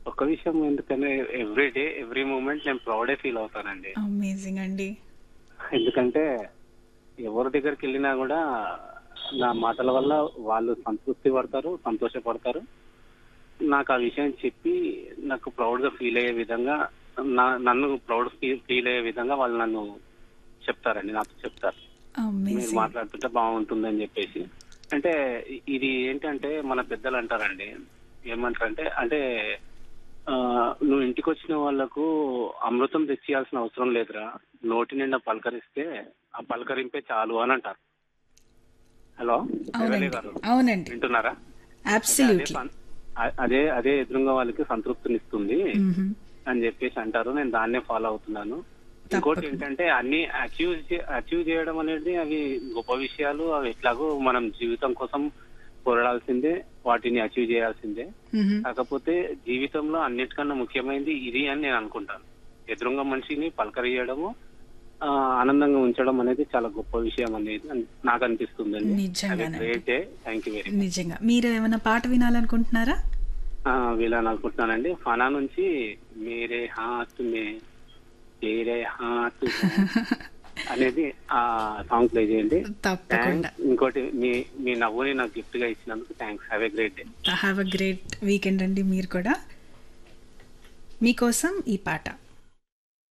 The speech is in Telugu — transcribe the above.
ఒక విషయం ఎందుకంటే ఎవ్రీ డే ఎవ్రీ మూమెంట్ నేను ప్రౌడే ఫీల్ అవుతానండి అమేజింగ్ అండి ఎందుకంటే ఎవరి దగ్గరికి వెళ్ళినా కూడా నా మాటల వల్ల వాళ్ళు సంతృప్తి పడతారు సంతోషపడతారు నాకు ఆ విషయం చెప్పి నాకు ప్రౌడ్ గా ఫీల్ అయ్యే విధంగా నా నన్ను ప్రౌడ్ ఫీల్ అయ్యే విధంగా వాళ్ళు నన్ను చెప్తారండి నాతో చెప్తారు మీరు అమేజింగ్ మాట్లాడుతుంటే బాగుంటుందని చెప్పేసి అంటే ఇది ఏంటంటే మన పెద్దలు అంటారండి ఏమంటారంటే అంటే ఆ, నువ్వు ఇంటికి వచ్చిన వాళ్ళకు అమృతం తెచ్చియాల్సిన అవసరం లేదురా నోటి నిండా పలకరిస్తే ఆ పలకరింపే చాలు అని అంటారు హలో ఎవరి అవునండి గారు అవునండి వింటున్నారా అదే అబ్సల్యూట్లీ పన్- అ- అదే అదే ఎదురుగా వాళ్ళకి సంతృప్తినిస్తుంది అని చెప్పేసి అంటారు నేను దాన్నే ఫాలో అవుతున్నాను ఇంకోటి తప్పకుండా. ఏంటంటే అన్ని అచీవ్ అచీవ్ చేయడం అనేది అవి గొప్ప విషయాలు అవి ఎట్లాగో మనం జీవితం కోసం పోరాడాల్సిందే వాటిని అచీవ్ చేయాల్సిందే కాకపోతే జీవితంలో అన్నిటికన్నా ముఖ్యమైనది ఇది అని నేను అనుకుంటాను ఎదురుగా మనిషిని పలకరియడము ఆ, ఆనందంగా ఉంచడం అనేది చాలా గొప్ప విషయం అనేది అన్- నాకు అనిపిస్తుందండి నిజంగానండి. Great day thank you very much నిజంగా మీరు ఏమైనా పాట వినాలనుకుంటున్నారా వీళ్ళని అనుకుంటున్నానండి ఫనా నుంచి మేరే హాత్ మే తేరే హాత్ మే అనేది ఆ సాంగ్ ప్లే చేయండి తప్పకుండా థ్యాంక్స్ ఇంకోటి మీ మీ నవ్వుని నాకు గిఫ్ట్ గా ఇచ్చినందుకు thanks have a great day have a great weekend అండి మీరు కూడా మీకోసం ఈ పాట